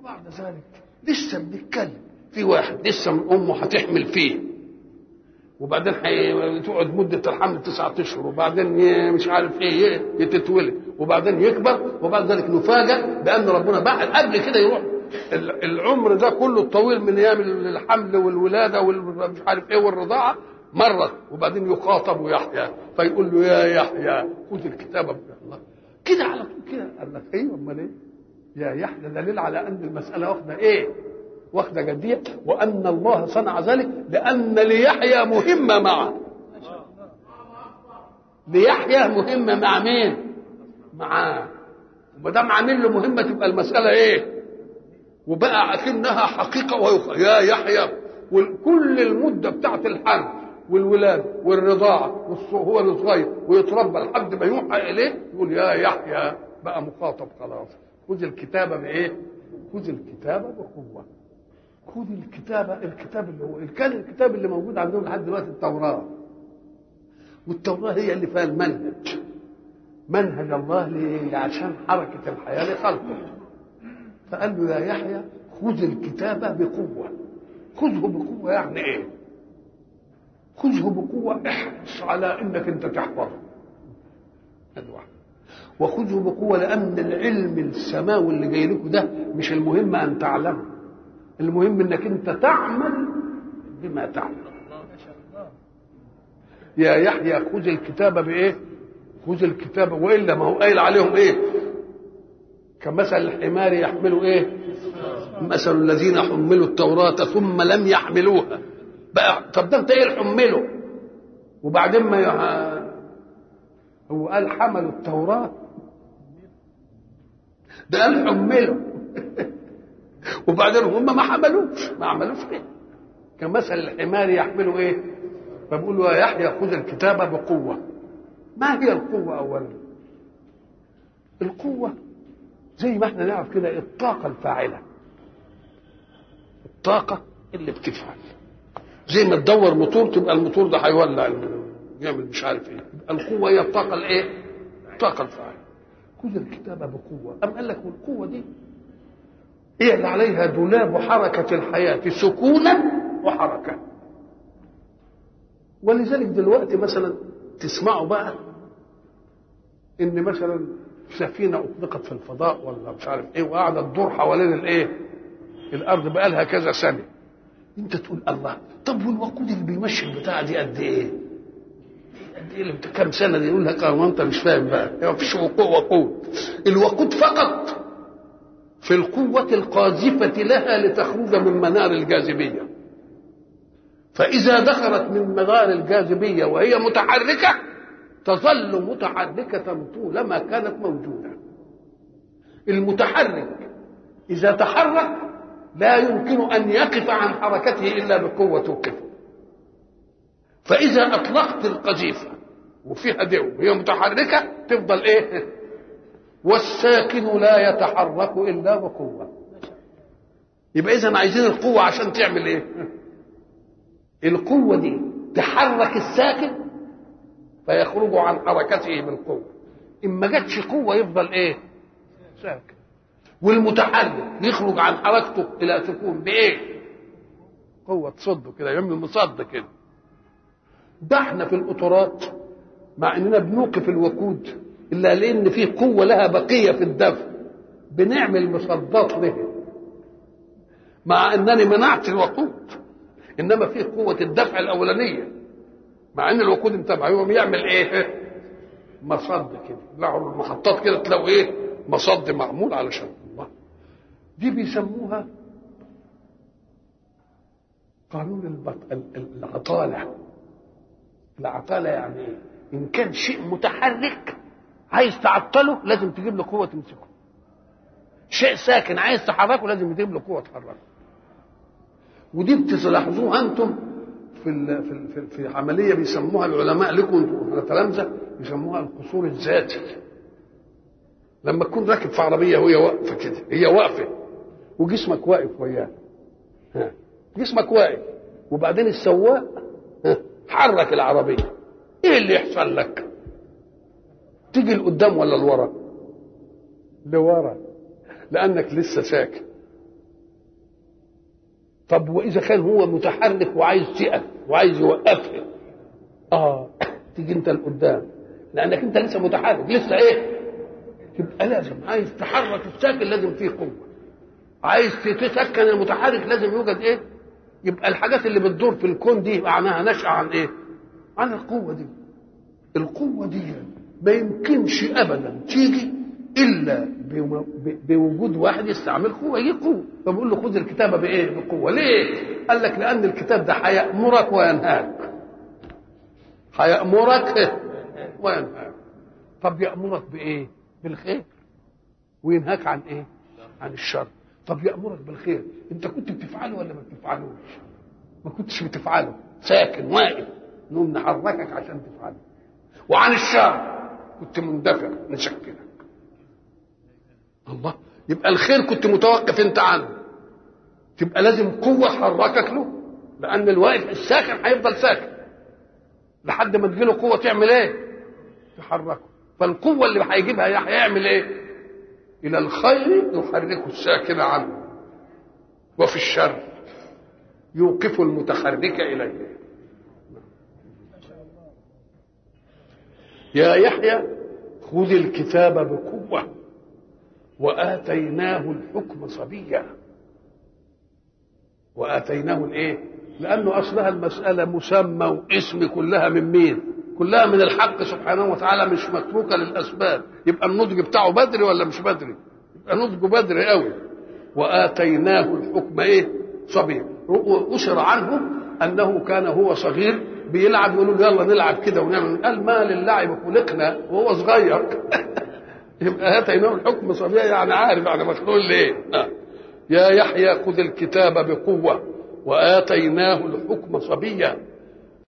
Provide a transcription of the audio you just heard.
بعد ذلك لسه بنتكلم في واحد لسه من امه هتحمل فيه وبعدين تقعد مدة الحمل تسعة أشهر وبعدين مش عارف إيه يتتولد وبعدين يكبر وبعد ذلك نفاجأ بأن ربنا بعد قبل كده يروح العمر ده كله الطويل من أيام الحمل والولادة والمش عارف إيه والرضاعة مرة وبعدين يخاطب يحيى فيقول له يا يحيى خذ الكتاب الله كده على طول كده قال لك ايوه امال ايه؟ يا يحيى دليل على ان المساله واخده ايه؟ واخده جديه وان الله صنع ذلك لان ليحيى مهمه معه ليحيى مهمه مع مين؟ معاه وما دام عامل له مهمه تبقى المساله ايه؟ وبقى اكنها حقيقه ويخ... يا يحيى وكل المده بتاعت الحمل والولاد والرضاعه وهو الصغير ويتربى لحد ما يوحى اليه يقول يا يحيى بقى مخاطب خلاص خذ الكتابه بايه؟ خذ الكتابه بقوه خذ الكتابه الكتاب اللي هو كان الكتاب اللي موجود عندهم لحد دلوقتي التوراه والتوراه هي اللي فيها المنهج منهج الله ليه؟ عشان حركه الحياه لخلقه فقال له يا يحيى خذ الكتابه بقوه خذه بقوه يعني ايه؟ خذه بقوة احرص على انك انت تحفظه هذا واحد وخذه بقوة لأن العلم السماوي اللي جاي لكم ده مش المهم أن تعلمه المهم انك انت تعمل بما تعمل يا يحيى خذ الكتاب بايه خذ الكتاب والا ما هو قايل عليهم ايه كمثل الحمار يحملوا ايه مثل الذين حملوا التوراة ثم لم يحملوها بقى طب ده انت ايه حمله وبعدين ما يح... هو قال حملوا التوراة ده قال حملوا وبعدين هم ما حملوش ما عملوش ايه كمثل الحمار يحملوا ايه فبقول له يا يحيى خذ الكتاب بقوة ما هي القوة أولا القوة زي ما احنا نعرف كده الطاقة الفاعلة الطاقة اللي بتفعل زي ما تدور موتور تبقى الموتور ده هيولع يعمل مش عارف ايه القوة هي الطاقة الايه؟ الطاقة الفاعلة خذ الكتاب بقوة أم قال لك والقوة دي هي اللي عليها دولاب حركة الحياة سكونا وحركة ولذلك دلوقتي مثلا تسمعوا بقى ان مثلا سفينه اطلقت في الفضاء ولا مش عارف ايه وقاعده تدور حوالين الايه الارض بقى لها كذا سنه انت تقول الله طب والوقود اللي بيمشي البتاعه دي قد ايه قد ايه اللي كام سنه دي يقول لك اه انت مش فاهم بقى ما فيش وقود الوقود فقط في القوة القاذفة لها لتخرج من منار الجاذبية فإذا دخلت من منار الجاذبية وهي متحركة تظل متحركة طولما كانت موجودة المتحرك إذا تحرك لا يمكن أن يقف عن حركته إلا بقوة توقفه فإذا أطلقت القذيفة وفيها دو وهي متحركة تفضل إيه والساكن لا يتحرك إلا بقوة يبقى إذا عايزين القوة عشان تعمل إيه القوة دي تحرك الساكن فيخرج عن حركته بالقوة إن ما جاتش قوة يفضل إيه ساكن والمتحرك يخرج عن حركته إلى تكون بإيه قوة تصده كده يعمل مصد كده ده احنا في القطارات مع اننا بنوقف الوقود الا لان في قوه لها بقيه في الدفع بنعمل مصدات له مع انني منعت الوقود انما في قوه الدفع الاولانيه مع ان الوقود انتبه يقوم يعمل ايه مصد كده له المحطات كده تلاقوا ايه مصد معمول علشان الله دي بيسموها قانون البط... العطاله العطاله يعني ايه ان كان شيء متحرك عايز تعطله لازم تجيب له قوه تمسكه شيء ساكن عايز تحركه لازم تجيب له قوه تحركه ودي بتلاحظوها انتم في ال في ال في, في عمليه بيسموها العلماء لكم انتم تلامذه بيسموها القصور الذاتي لما تكون راكب في عربيه وهي واقفه كده هي واقفه وجسمك واقف وياها جسمك واقف وبعدين السواق حرك العربيه ايه اللي يحصل لك تيجي لقدام ولا لورا لورا لانك لسه ساكن طب واذا كان هو متحرك وعايز تقف وعايز يوقفها اه تيجي انت لقدام لانك انت لسه متحرك لسه ايه يبقى لازم عايز تحرك الساكن لازم فيه قوه عايز تسكن المتحرك لازم يوجد ايه يبقى الحاجات اللي بتدور في الكون دي معناها نشأة عن ايه عن القوه دي القوه دي ما يمكنش ابدا تيجي الا بوجود واحد يستعمل قوه يجي قوه فبقول له خذ الكتابه بايه بقوه ليه قال لك لان الكتاب ده هيامرك وينهاك هيامرك وينهاك طب يامرك بايه بالخير وينهاك عن ايه عن الشر طب يامرك بالخير انت كنت بتفعله ولا ما بتفعلوش ما كنتش بتفعله ساكن واقف نقوم نحركك عشان تفعله وعن الشر كنت مندفع نشكلك الله يبقى الخير كنت متوقف انت عنه تبقى لازم قوه تحركك له لان الواقف الساكن هيفضل ساكن لحد ما تجيله قوه تعمل ايه تحركه فالقوه اللي هيجيبها هيعمل ايه الى الخير يحرك الساكن عنه وفي الشر يوقف المتحرك اليه يا يحيى خذ الكتاب بقوه واتيناه الحكم صبيا واتيناه الايه لانه اصلها المساله مسمى واسم كلها من مين كلها من الحق سبحانه وتعالى مش متروكه للاسباب يبقى النضج بتاعه بدري ولا مش بدري يبقى نضجه بدري قوي واتيناه الحكم ايه صبيا اشر عنه انه كان هو صغير بيلعب يقولوا له يلا نلعب كده ونعمل قال ما للعب خلقنا وهو صغير يبقى اتيناه الحكم صبيا يعني عارف يعني مخلوق ليه آه. يا يحيى خذ الكتاب بقوه واتيناه الحكم صبيا